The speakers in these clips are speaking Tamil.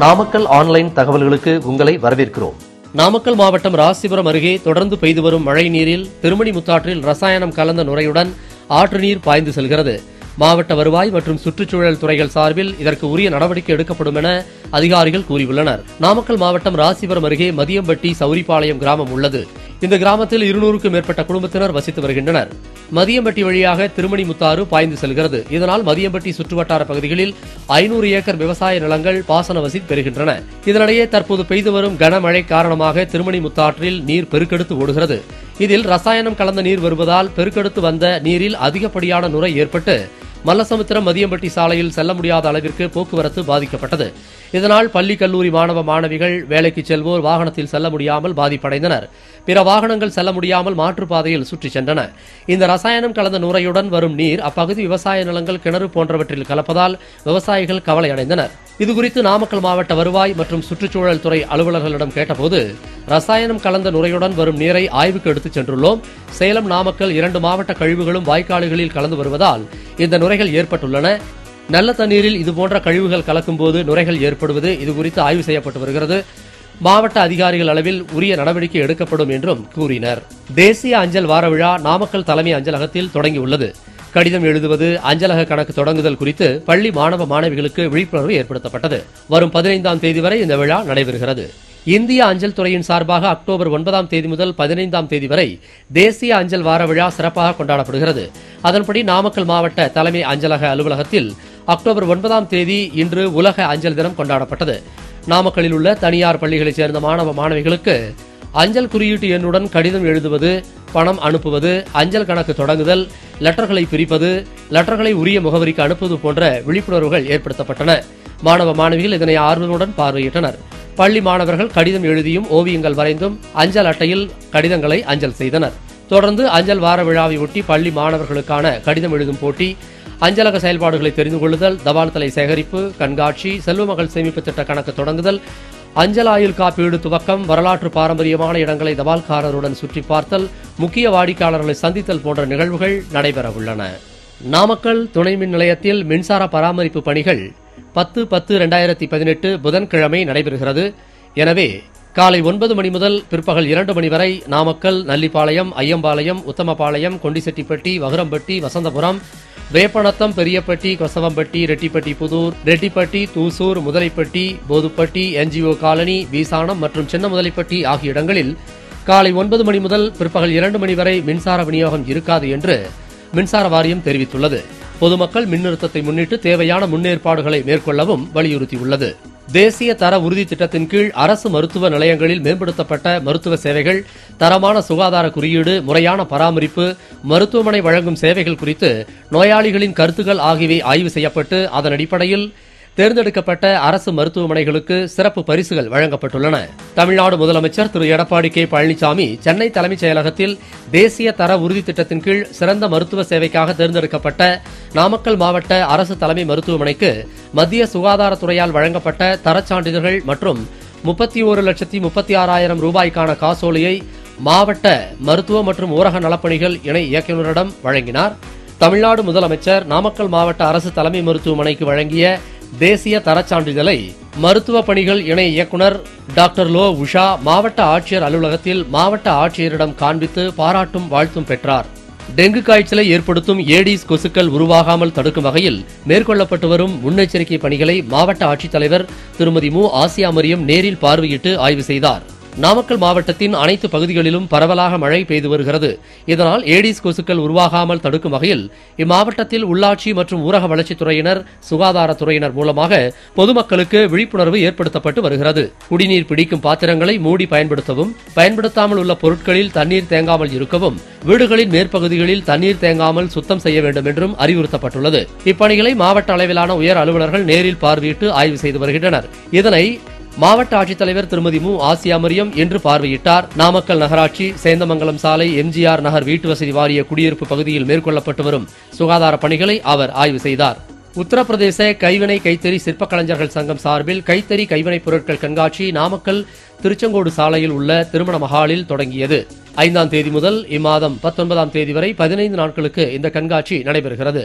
நாமக்கல் ஆன்லைன் தகவல்களுக்கு உங்களை வரவேற்கிறோம் நாமக்கல் மாவட்டம் ராசிபுரம் அருகே தொடர்ந்து பெய்து வரும் மழை நீரில் திருமணி முத்தாற்றில் ரசாயனம் கலந்த நுரையுடன் ஆற்று நீர் பாய்ந்து செல்கிறது மாவட்ட வருவாய் மற்றும் சுற்றுச்சூழல் துறைகள் சார்பில் இதற்கு உரிய நடவடிக்கை எடுக்கப்படும் என அதிகாரிகள் கூறியுள்ளனர் நாமக்கல் மாவட்டம் ராசிபுரம் அருகே மதியம்பட்டி சௌரிபாளையம் கிராமம் உள்ளது இந்த கிராமத்தில் இருநூறுக்கும் மேற்பட்ட குடும்பத்தினர் வசித்து வருகின்றனர் மதியம்பட்டி வழியாக திருமணி முத்தாறு பாய்ந்து செல்கிறது இதனால் மதியம்பட்டி சுற்றுவட்டார பகுதிகளில் ஐநூறு ஏக்கர் விவசாய நிலங்கள் பாசன வசதி பெறுகின்றன இதனிடையே தற்போது பெய்து வரும் கனமழை காரணமாக திருமணி முத்தாற்றில் நீர் பெருக்கெடுத்து ஓடுகிறது இதில் ரசாயனம் கலந்த நீர் வருவதால் பெருக்கெடுத்து வந்த நீரில் அதிகப்படியான நுரை ஏற்பட்டு மல்லசமுத்திரம் மதியம்பட்டி சாலையில் செல்ல முடியாத அளவிற்கு போக்குவரத்து பாதிக்கப்பட்டது இதனால் பள்ளி கல்லூரி மாணவ மாணவிகள் வேலைக்கு செல்வோர் வாகனத்தில் செல்ல முடியாமல் பாதிப்படைந்தனர் பிற வாகனங்கள் செல்ல முடியாமல் மாற்றுப்பாதையில் சுற்றிச் சென்றன இந்த ரசாயனம் கலந்த நுரையுடன் வரும் நீர் அப்பகுதி விவசாய நிலங்கள் கிணறு போன்றவற்றில் கலப்பதால் விவசாயிகள் கவலை அடைந்தனர் இதுகுறித்து நாமக்கல் மாவட்ட வருவாய் மற்றும் சுற்றுச்சூழல் துறை அலுவலர்களிடம் கேட்டபோது ரசாயனம் கலந்த நுரையுடன் வரும் நீரை ஆய்வுக்கு எடுத்துச் சென்றுள்ளோம் சேலம் நாமக்கல் இரண்டு மாவட்ட கழிவுகளும் வாய்க்கால்களில் கலந்து வருவதால் இந்த நுரைகள் ஏற்பட்டுள்ளன நல்ல தண்ணீரில் இதுபோன்ற கழிவுகள் கலக்கும்போது நுரைகள் ஏற்படுவது இதுகுறித்து ஆய்வு செய்யப்பட்டு வருகிறது மாவட்ட அதிகாரிகள் அளவில் உரிய நடவடிக்கை எடுக்கப்படும் என்றும் கூறினர் தேசிய அஞ்சல் வார விழா நாமக்கல் தலைமை அஞ்சலகத்தில் தொடங்கியுள்ளது கடிதம் எழுதுவது அஞ்சலக கணக்கு தொடங்குதல் குறித்து பள்ளி மாணவ மாணவிகளுக்கு விழிப்புணர்வு ஏற்படுத்தப்பட்டது வரும் பதினைந்தாம் தேதி வரை இந்த விழா நடைபெறுகிறது இந்திய அஞ்சல் துறையின் சார்பாக அக்டோபர் ஒன்பதாம் தேதி முதல் பதினைந்தாம் தேதி வரை தேசிய அஞ்சல் வார விழா சிறப்பாக கொண்டாடப்படுகிறது அதன்படி நாமக்கல் மாவட்ட தலைமை அஞ்சலக அலுவலகத்தில் அக்டோபர் ஒன்பதாம் தேதி இன்று உலக அஞ்சல் தினம் கொண்டாடப்பட்டது நாமக்கலில் உள்ள தனியார் பள்ளிகளைச் சேர்ந்த மாணவ மாணவிகளுக்கு அஞ்சல் குறியீட்டு எண்ணுடன் கடிதம் எழுதுவது பணம் அனுப்புவது அஞ்சல் கணக்கு தொடங்குதல் லெட்டர்களை பிரிப்பது லெட்டர்களை உரிய முகவரிக்கு அனுப்புவது போன்ற விழிப்புணர்வுகள் ஏற்படுத்தப்பட்டன மாணவ மாணவிகள் இதனை ஆர்வமுடன் பார்வையிட்டனர் பள்ளி மாணவர்கள் கடிதம் எழுதியும் ஓவியங்கள் வரைந்தும் அஞ்சல் அட்டையில் கடிதங்களை அஞ்சல் செய்தனர் தொடர்ந்து அஞ்சல் வார விழாவை ஒட்டி பள்ளி மாணவர்களுக்கான கடிதம் எழுதும் போட்டி அஞ்சலக செயல்பாடுகளை தெரிந்து கொள்ளுதல் தபால் தலை சேகரிப்பு கண்காட்சி செல்வமகள் சேமிப்பு திட்ட கணக்கு தொடங்குதல் அஞ்சல் ஆயுள் காப்பீடு துவக்கம் வரலாற்று பாரம்பரியமான இடங்களை தபால்காரருடன் சுற்றி பார்த்தல் முக்கிய வாடிக்கையாளர்களை சந்தித்தல் போன்ற நிகழ்வுகள் நடைபெற உள்ளன நாமக்கல் துணை மின் நிலையத்தில் மின்சார பராமரிப்பு பணிகள் பத்து பத்து ரெண்டாயிரத்தி பதினெட்டு புதன்கிழமை நடைபெறுகிறது எனவே காலை ஒன்பது மணி முதல் பிற்பகல் இரண்டு மணி வரை நாமக்கல் நல்லிப்பாளையம் ஐயம்பாளையம் உத்தமபாளையம் கொண்டிசெட்டிப்பட்டி வகுரம்பட்டி வசந்தபுரம் வேப்பநத்தம் பெரியப்பட்டி கொசவம்பட்டி ரெட்டிப்பட்டி புதூர் ரெட்டிப்பட்டி தூசூர் முதலைப்பட்டி போதுப்பட்டி என்ஜிஓ காலனி வீசானம் மற்றும் சின்ன முதலைப்பட்டி ஆகிய இடங்களில் காலை ஒன்பது மணி முதல் பிற்பகல் இரண்டு மணி வரை மின்சார விநியோகம் இருக்காது என்று மின்சார வாரியம் தெரிவித்துள்ளது பொதுமக்கள் மின்னிறுத்தத்தை முன்னிட்டு தேவையான முன்னேற்பாடுகளை மேற்கொள்ளவும் வலியுறுத்தியுள்ளது தேசிய தர உறுதி திட்டத்தின் கீழ் அரசு மருத்துவ நிலையங்களில் மேம்படுத்தப்பட்ட மருத்துவ சேவைகள் தரமான சுகாதார குறியீடு முறையான பராமரிப்பு மருத்துவமனை வழங்கும் சேவைகள் குறித்து நோயாளிகளின் கருத்துக்கள் ஆகியவை ஆய்வு செய்யப்பட்டு அதன் அடிப்படையில் தேர்ந்தெடுக்கப்பட்ட அரசு மருத்துவமனைகளுக்கு சிறப்பு பரிசுகள் வழங்கப்பட்டுள்ளன தமிழ்நாடு முதலமைச்சர் திரு எடப்பாடி கே பழனிசாமி சென்னை தலைமைச் செயலகத்தில் தேசிய தர உறுதி திட்டத்தின் கீழ் சிறந்த மருத்துவ சேவைக்காக தேர்ந்தெடுக்கப்பட்ட நாமக்கல் மாவட்ட அரசு தலைமை மருத்துவமனைக்கு மத்திய சுகாதாரத்துறையால் வழங்கப்பட்ட தரச் சான்றிதழ்கள் மற்றும் முப்பத்தி ஒரு லட்சத்தி முப்பத்தி ஆறாயிரம் ரூபாய்க்கான காசோலையை மாவட்ட மருத்துவ மற்றும் ஊரக நலப்பணிகள் இணை இயக்குநரிடம் வழங்கினார் தமிழ்நாடு முதலமைச்சர் நாமக்கல் மாவட்ட அரசு தலைமை மருத்துவமனைக்கு வழங்கிய தேசிய தரச் சான்றிதழை மருத்துவ பணிகள் இணை இயக்குனர் டாக்டர் லோ உஷா மாவட்ட ஆட்சியர் அலுவலகத்தில் மாவட்ட ஆட்சியரிடம் காண்பித்து பாராட்டும் வாழ்த்தும் பெற்றார் டெங்கு காய்ச்சலை ஏற்படுத்தும் ஏடிஸ் கொசுக்கள் உருவாகாமல் தடுக்கும் வகையில் மேற்கொள்ளப்பட்டு வரும் முன்னெச்சரிக்கை பணிகளை மாவட்ட ஆட்சித்தலைவர் திருமதி மு ஆசியா மரியம் நேரில் பார்வையிட்டு ஆய்வு செய்தார் நாமக்கல் மாவட்டத்தின் அனைத்து பகுதிகளிலும் பரவலாக மழை பெய்து வருகிறது இதனால் ஏடிஸ் கொசுக்கள் உருவாகாமல் தடுக்கும் வகையில் இம்மாவட்டத்தில் உள்ளாட்சி மற்றும் ஊரக வளர்ச்சித்துறையினர் சுகாதாரத்துறையினர் மூலமாக பொதுமக்களுக்கு விழிப்புணர்வு ஏற்படுத்தப்பட்டு வருகிறது குடிநீர் பிடிக்கும் பாத்திரங்களை மூடி பயன்படுத்தவும் பயன்படுத்தாமல் உள்ள பொருட்களில் தண்ணீர் தேங்காமல் இருக்கவும் வீடுகளின் மேற்பகுதிகளில் தண்ணீர் தேங்காமல் சுத்தம் செய்ய வேண்டும் என்றும் அறிவுறுத்தப்பட்டுள்ளது இப்பணிகளை மாவட்ட அளவிலான உயர் அலுவலர்கள் நேரில் பார்வையிட்டு ஆய்வு செய்து வருகின்றனர் இதனை மாவட்ட ஆட்சித்தலைவர் திருமதி மு ஆசியா மரியம் இன்று பார்வையிட்டார் நாமக்கல் நகராட்சி சேந்தமங்கலம் சாலை எம்ஜிஆர் நகர் வீட்டு வசதி வாரிய குடியிருப்பு பகுதியில் மேற்கொள்ளப்பட்டு வரும் சுகாதார பணிகளை அவர் ஆய்வு செய்தார் உத்தரப்பிரதேச கைவினை கைத்தறி சிற்பக் கலைஞர்கள் சங்கம் சார்பில் கைத்தறி கைவினைப் பொருட்கள் கண்காட்சி நாமக்கல் திருச்செங்கோடு சாலையில் உள்ள திருமண மஹாலில் தொடங்கியது ஐந்தாம் தேதி முதல் இம்மாதம் பத்தொன்பதாம் தேதி வரை பதினைந்து நாட்களுக்கு இந்த கண்காட்சி நடைபெறுகிறது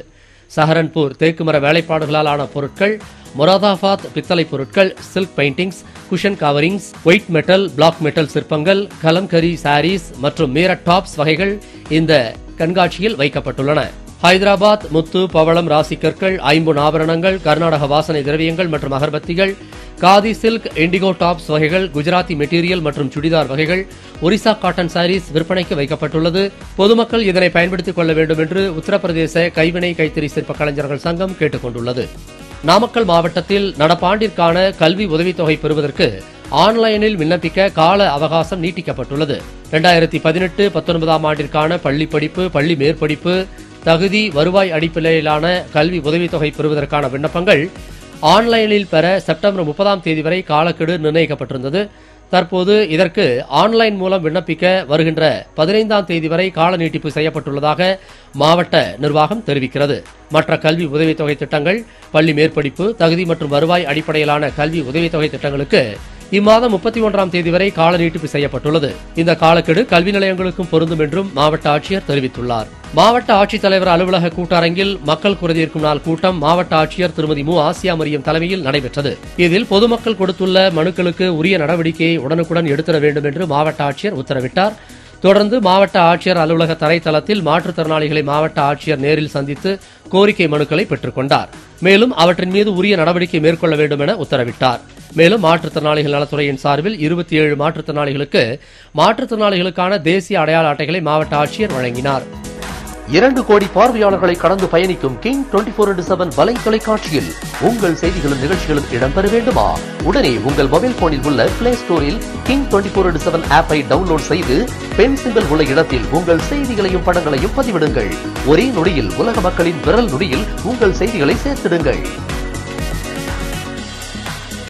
சஹரன்பூர் தேக்குமர வேலைப்பாடுகளால் ஆன பொருட்கள் மொராதாபாத் பித்தளை பொருட்கள் silk paintings cushion coverings white metal black metal சிற்பங்கள் கலம்கரி சாரீஸ் மற்றும் மீரட் டாப்ஸ் வகைகள் இந்த கண்காட்சியில் வைக்கப்பட்டுள்ளன ஹைதராபாத் முத்து பவளம் ராசி கற்கள் ஐம்பொன் ஆபரணங்கள் கர்நாடக வாசனை திரவியங்கள் மற்றும் அகர்பத்திகள் காதி சில்க் இண்டிகோ டாப்ஸ் வகைகள் குஜராத்தி மெட்டீரியல் மற்றும் சுடிதார் வகைகள் ஒரிசா காட்டன் சாரீஸ் விற்பனைக்கு வைக்கப்பட்டுள்ளது பொதுமக்கள் இதனை பயன்படுத்திக் கொள்ள வேண்டும் என்று உத்தரப்பிரதேச கைவினை கைத்தறி சிற்ப கலைஞர்கள் சங்கம் கேட்டுக் கொண்டுள்ளது நாமக்கல் மாவட்டத்தில் நடப்பாண்டிற்கான கல்வி உதவித்தொகை பெறுவதற்கு ஆன்லைனில் விண்ணப்பிக்க கால அவகாசம் நீட்டிக்கப்பட்டுள்ளது இரண்டாயிரத்தி பதினெட்டு பத்தொன்பதாம் ஆண்டிற்கான பள்ளி படிப்பு பள்ளி மேற்படிப்பு தகுதி வருவாய் அடிப்படையிலான கல்வி உதவித்தொகை பெறுவதற்கான விண்ணப்பங்கள் ஆன்லைனில் பெற செப்டம்பர் முப்பதாம் தேதி வரை காலக்கெடு நிர்ணயிக்கப்பட்டிருந்தது தற்போது இதற்கு ஆன்லைன் மூலம் விண்ணப்பிக்க வருகின்ற பதினைந்தாம் தேதி வரை கால நீட்டிப்பு செய்யப்பட்டுள்ளதாக மாவட்ட நிர்வாகம் தெரிவிக்கிறது மற்ற கல்வி உதவித்தொகை திட்டங்கள் பள்ளி மேற்படிப்பு தகுதி மற்றும் வருவாய் அடிப்படையிலான கல்வி உதவித்தொகை திட்டங்களுக்கு இம்மாதம் முப்பத்தி ஒன்றாம் தேதி வரை கால நீட்டிப்பு செய்யப்பட்டுள்ளது இந்த காலக்கெடு கல்வி நிலையங்களுக்கும் பொருந்தும் என்றும் மாவட்ட ஆட்சியர் தெரிவித்துள்ளார் மாவட்ட ஆட்சித்தலைவர் அலுவலக கூட்டரங்கில் மக்கள் குறைதீர்க்கும் நாள் கூட்டம் மாவட்ட ஆட்சியர் திருமதி மு ஆசியா மரியம் தலைமையில் நடைபெற்றது இதில் பொதுமக்கள் கொடுத்துள்ள மனுக்களுக்கு உரிய நடவடிக்கையை உடனுக்குடன் எடுத்திட வேண்டும் என்று மாவட்ட ஆட்சியர் உத்தரவிட்டார் தொடர்ந்து மாவட்ட ஆட்சியர் அலுவலக தரைத்தளத்தில் மாற்றுத்திறனாளிகளை மாவட்ட ஆட்சியர் நேரில் சந்தித்து கோரிக்கை மனுக்களை பெற்றுக்கொண்டார் மேலும் அவற்றின் மீது உரிய நடவடிக்கை மேற்கொள்ள வேண்டும் என உத்தரவிட்டார் மேலும் மாற்றுத்திறனாளிகள் நலத்துறையின் சார்பில் இருபத்தி ஏழு மாற்றுத்திறனாளிகளுக்கு மாற்றுத்திறனாளிகளுக்கான தேசிய அடையாள அட்டைகளை மாவட்ட ஆட்சியர் வழங்கினார் இரண்டு கோடி பார்வையாளர்களை கடந்து பயணிக்கும் கிங் டுவெண்டி போர் செவன் வலை தொலைக்காட்சியில் உங்கள் செய்திகளும் நிகழ்ச்சிகளும் இடம்பெற வேண்டுமா உடனே உங்கள் மொபைல் போனில் உள்ள பிளே ஸ்டோரில் கிங் டுவெண்டி போர் செவன் ஆப்பை டவுன்லோட் செய்து பெண் சிம்பிள் உள்ள இடத்தில் உங்கள் செய்திகளையும் படங்களையும் பதிவிடுங்கள் ஒரே நொடியில் உலக மக்களின் விரல் நொடியில் உங்கள் செய்திகளை சேர்த்திடுங்கள்